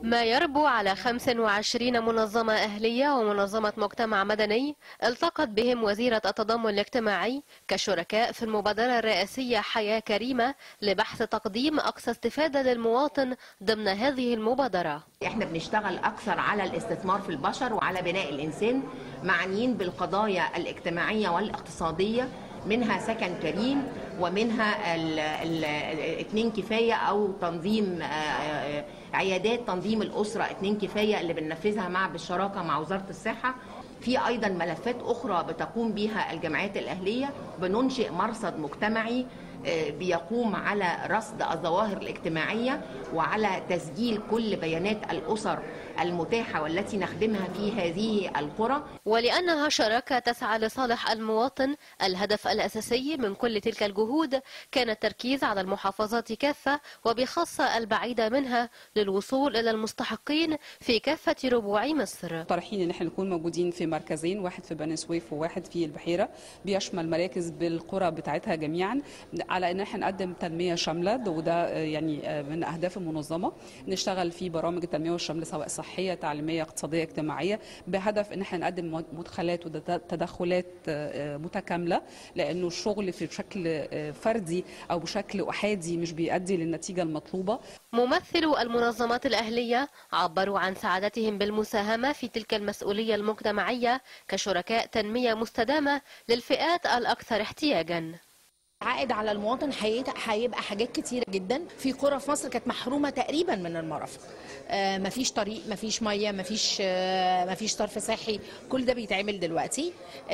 ما يربو على 25 منظمة أهلية ومنظمة مجتمع مدني التقت بهم وزيرة التضامن الاجتماعي كشركاء في المبادرة الرئاسية حياة كريمة لبحث تقديم أقصى استفادة للمواطن ضمن هذه المبادرة احنا بنشتغل اكثر على الاستثمار في البشر وعلى بناء الانسان معنيين بالقضايا الاجتماعيه والاقتصاديه منها سكن كريم ومنها ال- ال- اتنين كفايه او تنظيم آه، آه، عيادات تنظيم الاسره اتنين كفايه اللي بننفذها مع بالشراكه مع وزاره الصحه في ايضا ملفات اخرى بتقوم بها الجمعيات الاهليه بننشئ مرصد مجتمعي آه، بيقوم على رصد الظواهر الاجتماعيه وعلى تسجيل كل بيانات الاسر المتاحه والتي نخدمها في هذه القرى ولأنها شراكة تسعى لصالح المواطن الهدف الأساسي من كل تلك الجهود كان التركيز على المحافظات كافة وبخاصة البعيدة منها للوصول إلى المستحقين في كافة ربوع مصر طرحين ان احنا نكون موجودين في مركزين واحد في بني سويف وواحد في البحيره بيشمل مراكز بالقرى بتاعتها جميعا على ان احنا نقدم تنميه شامله وده آه، يعني آه، من اهداف المنظمه نشتغل في برامج التنميه والشامله سواء صحيه تعليميه اقتصاديه اجتماعيه بهدف ان احنا نقدم مدخلات وتدخلات آه، آه، متكامله لانه الشغل في بشكل آه، فردي او بشكل احادي مش بيؤدي للنتيجه المطلوبه ممثلو المنظمات الأهلية عبروا عن سعادتهم بالمساهمة في تلك المسؤولية المجتمعية كشركاء تنمية مستدامة للفئات الأكثر احتياجاً عائد على المواطن هيت- هيبقى حاجات كتيرة جدا في قرى في مصر كانت محرومة تقريبا من المرافق آه، مفيش طريق مفيش مية مفيش آه، مفيش صرف صحي كل ده بيتعمل دلوقتي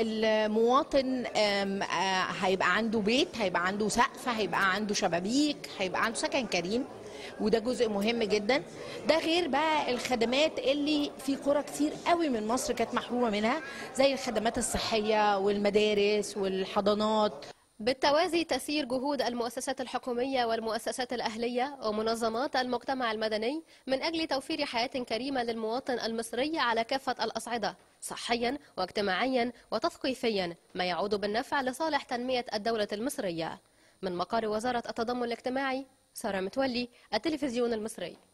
المواطن آم، آه، هيبقى عنده بيت هيبقى عنده سقف هيبقى عنده شبابيك هيبقى عنده سكن كريم وده جزء مهم جدا ده غير بقى الخدمات اللي في قرى كتير قوي من مصر كانت محرومة منها زي الخدمات الصحية والمدارس والحضانات بالتوازي تسير جهود المؤسسات الحكومية والمؤسسات الأهلية ومنظمات المجتمع المدني من أجل توفير حياة كريمة للمواطن المصري على كافة الأصعدة صحيا واجتماعيا وتثقيفيا ما يعود بالنفع لصالح تنمية الدولة المصرية من مقر وزارة التضامن الاجتماعي سارة متولي التلفزيون المصري